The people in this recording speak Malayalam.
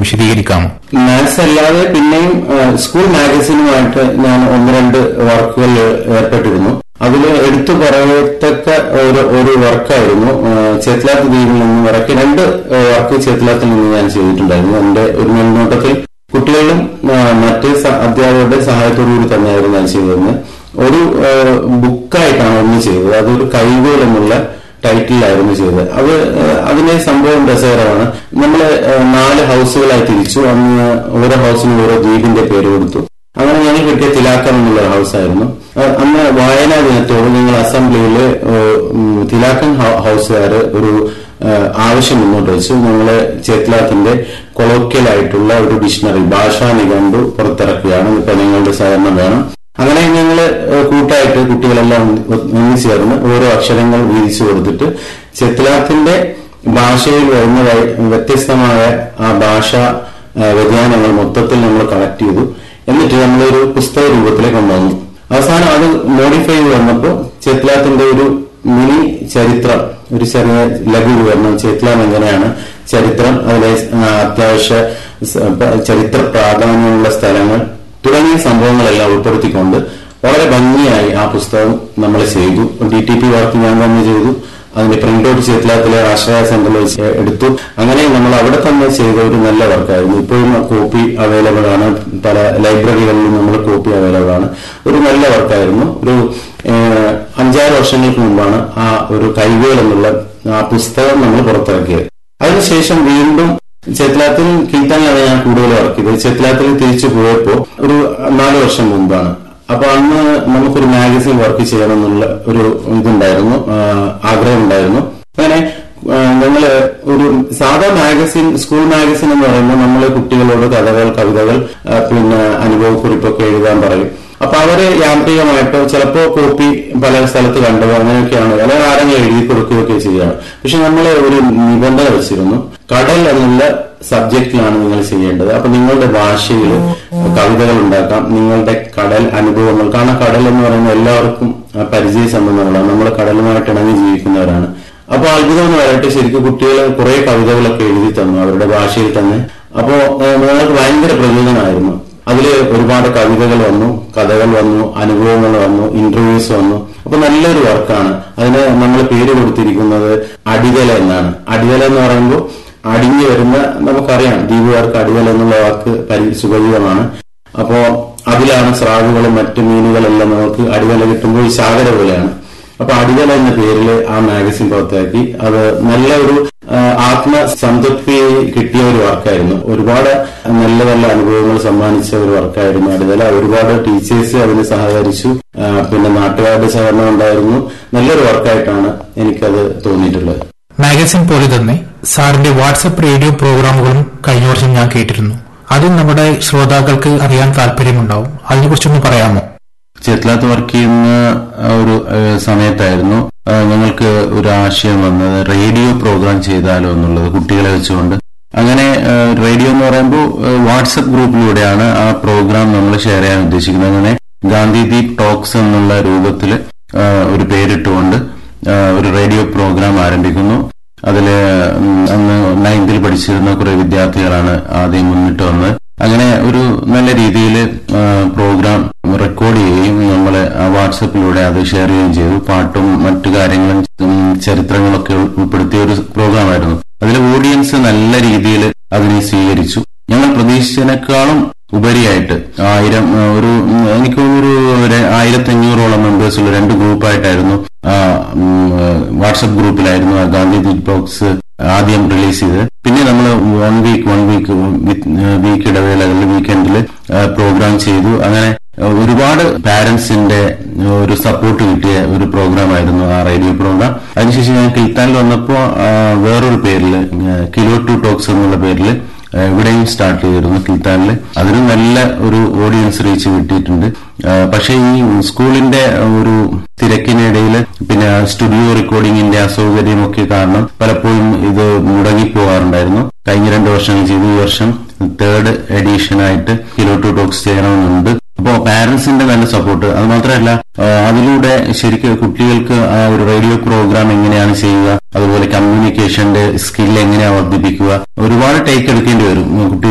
വിശദീകരിക്കാമോ മാത്സ് അല്ലാതെ പിന്നെയും ആ, സ്കൂൾ മാഗസിനുമായിട്ട് ഞാൻ ഒന്ന് രണ്ട് വർക്കുകൾ ഏർപ്പെട്ടിരുന്നു അതിൽ എടുത്തു പറയത്തക്ക ഒരു ഒരു വർക്കായിരുന്നു ആ, ചേത്തലാത്ത് ദ്വീപിൽ നിന്ന് വരയ്ക്ക് രണ്ട് ആ, വർക്ക് ചേത്തലാത്തിൽ നിന്ന് ഞാൻ ചെയ്തിട്ടുണ്ടായിരുന്നു എന്റെ ഒരു മേൽനോട്ടത്തിൽ കുട്ടികളും ആ, മറ്റ് സ- അധ്യാപകരുടെ സഹായത്തോടു കൂടി തന്നെയായിരുന്നു ഞാൻ ചെയ്തിരുന്നത് ഒരു ആ, ബുക്കായിട്ടാണ് ഒന്ന് ചെയ്തത് അതൊരു കൈവേൽ എന്നുള്ള ടൈറ്റിലായിരുന്നു ചെയ്തത് അത് ഏഹ്, അതിന്റെ സംഭവം രസകരമാണ് നമ്മൾ നാല് ഹൗസുകളായി തിരിച്ചു അന്ന് ഓരോ ഹൗസിനും ഓരോ ദ്വീപിന്റെ പേര് കൊടുത്തു അങ്ങനെ ഞങ്ങൾ കിട്ടിയ തിലാക്കം എന്നുള്ള ഹൗസായിരുന്നു അഹ് അന്ന് വായനാ ദിനത്തോട് ഞങ്ങൾ അസംബ്ലിയിൽ തിലാക്കം ഹൗസുകാർ ഒരു ഏഹ്, ആവശ്യം മുന്നോട്ട് വെച്ചു ഞങ്ങള് ചേത്ലാത്തിന്റെ കൊളോക്കിയലായിട്ടുള്ള ഒരു ഡിക്ഷണറി ഭാഷാ നിഘണ്ടു പുറത്തിറക്കുകയാണ് ഇപ്പൊ നിങ്ങളുടെ സഹകരണം വേണം അങ്ങനെ ഞങ്ങള് ഏഹ് കൂട്ടായിട്ട് കുട്ടികളെല്ലാം ഒന്നു ചേർന്ന് ഓരോ അക്ഷരങ്ങൾ വീതിച്ചു കൊടുത്തിട്ട് ചെത്തിലാത്തിന്റെ ഭാഷയിൽ വരുന്ന വൈ- വ്യത്യസ്തമായ ആ ഭാഷ ഏഹ് വ്യതിയാനങ്ങൾ മൊത്തത്തിൽ നമ്മൾ കളക്ട് ചെയ്തു എന്നിട്ട് നമ്മളൊരു പുസ്തക രൂപത്തിലേക്ക് കൊണ്ടുവന്നു അവസാനം അത് മോഡിഫൈ ചെയ്ത് വന്നപ്പോൾ ചെത്തിലാത്തിന്റെ ഒരു മിനി ചരിത്രം ഒരു ചെറിയ ലഘു വിവരണം ചെത്തിലാം എങ്ങനെയാണ് ചരിത്രം അതിലെ ആ, അത്യാവശ്യ സ- പ- ചരിത്ര പ്രാധാന്യമുള്ള സ്ഥലങ്ങൾ തുടങ്ങിയ സംഭവങ്ങളെല്ലാം ഉൾപ്പെടുത്തിക്കൊണ്ട് വളരെ ഭംഗിയായി ആ പുസ്തകം നമ്മൾ ചെയ്തു ഡി ടി പി വർക്ക് ഞാൻ തന്നെ ചെയ്തു അതിന്റെ പ്രിന്റ് ഔട്ട് ചേത്തിലാത്തിലെ ആശ്രയ സെന്ററിൽ വെച്ച് എടുത്തു അങ്ങനെ നമ്മൾ അവിടെ തന്നെ ചെയ്ത ഒരു നല്ല വർക്കായിരുന്നു ഇപ്പോഴും കോപ്പി അവൈലബിൾ ആണ് പല ലൈബ്രറികളിലും നമ്മൾ കോപ്പി അവൈലബിൾ ആണ് ഒരു നല്ല വർക്കായിരുന്നു ഒരു ഏഹ്, അഞ്ചാറ് വർഷങ്ങൾക്ക് മുമ്പാണ് ആ ഒരു കൈവേൽ എന്നുള്ള ആ പുസ്തകം നമ്മൾ പുറത്തിറക്കിയത് അതിനുശേഷം വീണ്ടും ചെത്ലാത്തിൽ കീർത്തനിലാണ് ഞാൻ കൂടുതൽ വർക്ക് ചെയ്തത് ചെത്ലാത്തിൽ തിരിച്ചു പോയപ്പോ ഒരു നാല് വർഷം മുമ്പാണ് അപ്പൊ അന്ന് നമുക്കൊരു മാഗസിൻ വർക്ക് ചെയ്യണം എന്നുള്ള ഒരു ഇതുണ്ടായിരുന്നു ആ, ആഗ്രഹം ഉണ്ടായിരുന്നു അങ്ങനെ ആ, ഞങ്ങള് ഒരു സാധാ മാഗസിൻ സ്കൂൾ മാഗസിൻ എന്ന് പറയുമ്പോൾ നമ്മള് കുട്ടികളോട് കഥകൾ കവിതകൾ ആ, പിന്നെ അനുഭവക്കുറിപ്പൊക്കെ എഴുതാൻ പറയും അപ്പൊ അവര് യാന്ത്രികമായിട്ടോ ചിലപ്പോ കോപ്പി പല സ്ഥലത്ത് കണ്ടോ അങ്ങനെയൊക്കെയാണ് പല ആരെങ്കിലും എഴുതി കൊടുക്കുകയൊക്കെ ചെയ്യാണ് പക്ഷെ നമ്മൾ ഒരു നിബന്ധന വെച്ചിരുന്നു കടൽ എന്നുള്ള സബ്ജക്റ്റിലാണ് നിങ്ങൾ ചെയ്യേണ്ടത് അപ്പൊ നിങ്ങളുടെ ഭാഷയിൽ കവിതകൾ ഉണ്ടാക്കാം നിങ്ങളുടെ കടൽ അനുഭവങ്ങൾ കാരണം കടൽ എന്ന് പറയുന്നത് എല്ലാവർക്കും ആ, പരിചയ സംബന്ധങ്ങളാണ് നമ്മൾ കടലുമായിട്ട് ഇണങ്ങി ജീവിക്കുന്നവരാണ് അപ്പൊ അത്ഭുതം എന്ന് പറയട്ടെ ശരിക്കും കുട്ടികൾ കുറെ കവിതകളൊക്കെ എഴുതി തന്നു അവരുടെ ഭാഷയിൽ തന്നെ അപ്പോ ഏഹ്, ഞങ്ങൾക്ക് ഭയങ്കര പ്രചോദനമായിരുന്നു അതിൽ ഒരുപാട് കവിതകൾ വന്നു കഥകൾ വന്നു അനുഭവങ്ങൾ വന്നു ഇന്റർവ്യൂസ് വന്നു അപ്പൊ നല്ലൊരു വർക്കാണ് അതിന് നമ്മൾ പേര് കൊടുത്തിരിക്കുന്നത് അടിതല എന്നാണ് അടിതല എന്ന് പറയുമ്പോൾ അടിഞ്ഞു വരുന്ന നമുക്കറിയാം ദ്വീപുകാർക്ക് അടിതല എന്നുള്ള വാക്ക് പരി സുപരിചിതമാണ് അപ്പോ അതിലാണ് സ്രാവുകളും മറ്റു മീനുകളെല്ലാം നമുക്ക് അടിതല കിട്ടുമ്പോൾ ഈ ശാകര പോലെയാണ് അപ്പൊ അടിതല എന്ന പേരിൽ ആ മാഗസിൻ പുറത്താക്കി അത് നല്ല ഒരു ആ, ആത്മസംതൃപ്തി കിട്ടിയ ഒരു വർക്കായിരുന്നു ഒരുപാട് നല്ല നല്ല അനുഭവങ്ങൾ സമ്മാനിച്ച ഒരു വർക്കായിരുന്നു അടിതല ഒരുപാട് ടീച്ചേഴ്സ് അതിന് സഹകരിച്ചു ആ, പിന്നെ നാട്ടുകാരുടെ സഹകരണം ഉണ്ടായിരുന്നു നല്ലൊരു വർക്കായിട്ടാണ് എനിക്കത് തോന്നിയിട്ടുള്ളത് മാഗസിൻ പോലെ തന്നെ സാറിന്റെ വാട്സപ്പ് റേഡിയോ പ്രോഗ്രാമുകളും കഴിഞ്ഞ വർഷം ഞാൻ കേട്ടിരുന്നു അതും നമ്മുടെ ശ്രോതാക്കൾക്ക് അറിയാൻ താല്പര്യമുണ്ടാവും അതിനെക്കുറിച്ചൊന്ന് പറയാമോ ചെത്ലാത്ത് വർക്ക് ചെയ്യുന്ന ആ ഒരു ഏഹ്, സമയത്തായിരുന്നു ആ, ഞങ്ങൾക്ക് ഒരു ആശയം വന്നത് റേഡിയോ പ്രോഗ്രാം ചെയ്താലോ എന്നുള്ളത് കുട്ടികളെ വെച്ചുകൊണ്ട് അങ്ങനെ ഏഹ്, റേഡിയോ എന്ന് പറയുമ്പോൾ ഏഹ്, വാട്സപ്പ് ഗ്രൂപ്പിലൂടെയാണ് ആ പ്രോഗ്രാം നമ്മൾ ഷെയർ ചെയ്യാൻ ഉദ്ദേശിക്കുന്നത് അങ്ങനെ ഗാന്ധിദീപ് ടോക്സ് എന്നുള്ള രൂപത്തിൽ ഒരു പേരിട്ടുകൊണ്ട് ആ, ഒരു റേഡിയോ പ്രോഗ്രാം ആരംഭിക്കുന്നു അതിൽ അന്ന് നയൻത്തിൽ പഠിച്ചിരുന്ന കുറെ വിദ്യാർത്ഥികളാണ് ആദ്യം മുന്നിട്ട് വന്നത് അങ്ങനെ ഒരു നല്ല രീതിയിൽ പ്രോഗ്രാം റെക്കോർഡ് ചെയ്യുകയും നമ്മൾ വാട്സപ്പിലൂടെ അത് ഷെയർ ചെയ്യുകയും ചെയ്തു പാട്ടും മറ്റു കാര്യങ്ങളും ഉം, ചരിത്രങ്ങളൊക്കെ ഉൾ- ഉൾപ്പെടുത്തിയ ഒരു പ്രോഗ്രാമായിരുന്നു അതിൽ ഓഡിയൻസ് നല്ല രീതിയിൽ അതിനെ സ്വീകരിച്ചു ഞങ്ങൾ പ്രതീക്ഷിച്ചതിനേക്കാളും ഉപരിയായിട്ട് ആയിരം ആ, ഒരു ഉം, എനിക്ക് തോന്നുന്നു ഒരു ആയിരത്തി അഞ്ഞൂറോളം മെമ്പേഴ്സ് ഉള്ള രണ്ട് ഗ്രൂപ്പായിട്ടായിരുന്നു ആ, ഉം, വാട്സപ്പ് ഗ്രൂപ്പിലായിരുന്നു ആ ഗാന്ധി ദിൻ ബോക്സ് ആദ്യം റിലീസ് ചെയ്തത് പിന്നെ നമ്മൾ one week one week week ഇടവേളകളിൽ വീക്കെൻഡിൽ പ്രോഗ്രാം ചെയ്തു അങ്ങനെ ഒരുപാട് പാരന്റ്സിന്റെ ഒരു സപ്പോർട്ട് കിട്ടിയ ഒരു പ്രോഗ്രാം ആയിരുന്നു ആ റേഡിയോ പ്രോഗ്രാം അതിനുശേഷം ഞാൻ കിൽത്താനിൽ വന്നപ്പോൾ വേറൊരു പേരിൽ കിലോ ടു ടോക്സ് എന്നുള്ള പേരിൽ ഏഹ് ഇവിടെയും സ്റ്റാർട്ട് ചെയ്തിരുന്നു കിൽത്താനിൽ അതിന് നല്ല ഒരു ഓഡിയൻസ് റീച്ച് കിട്ടിയിട്ടുണ്ട് ഏഹ് പക്ഷേ ഈ സ്കൂളിന്റെ ഒരു തിരക്കിനിടയിൽ പിന്നെ സ്റ്റുഡിയോ റെക്കോർഡിങ്ങിന്റെ അസൗകര്യമൊക്കെ കാരണം പലപ്പോഴും ഇത് മുടങ്ങിപ്പോകാറുണ്ടായിരുന്നു കഴിഞ്ഞ രണ്ട് വർഷങ്ങൾ ചെയ്തു ഈ വർഷം തേർഡ് എഡീഷൻ ആയിട്ട് കിലോ ടു ടോക്സ് ചെയ്യണമെന്നുണ്ട് അപ്പോൾ പാരന്റ്സിന്റെ നല്ല സപ്പോർട്ട് അത് മാത്രമല്ല ആ, അതിലൂടെ ശരിക്കും കുട്ടികൾക്ക് ആ ഒരു റേഡിയോ പ്രോഗ്രാം എങ്ങനെയാണ് ചെയ്യുക അതുപോലെ കമ്മ്യൂണിക്കേഷന്റെ സ്കിൽ എങ്ങനെയാണ് വർദ്ധിപ്പിക്കുക ഒരുപാട് ടേക്ക് എടുക്കേണ്ടി വരും കുട്ടികൾ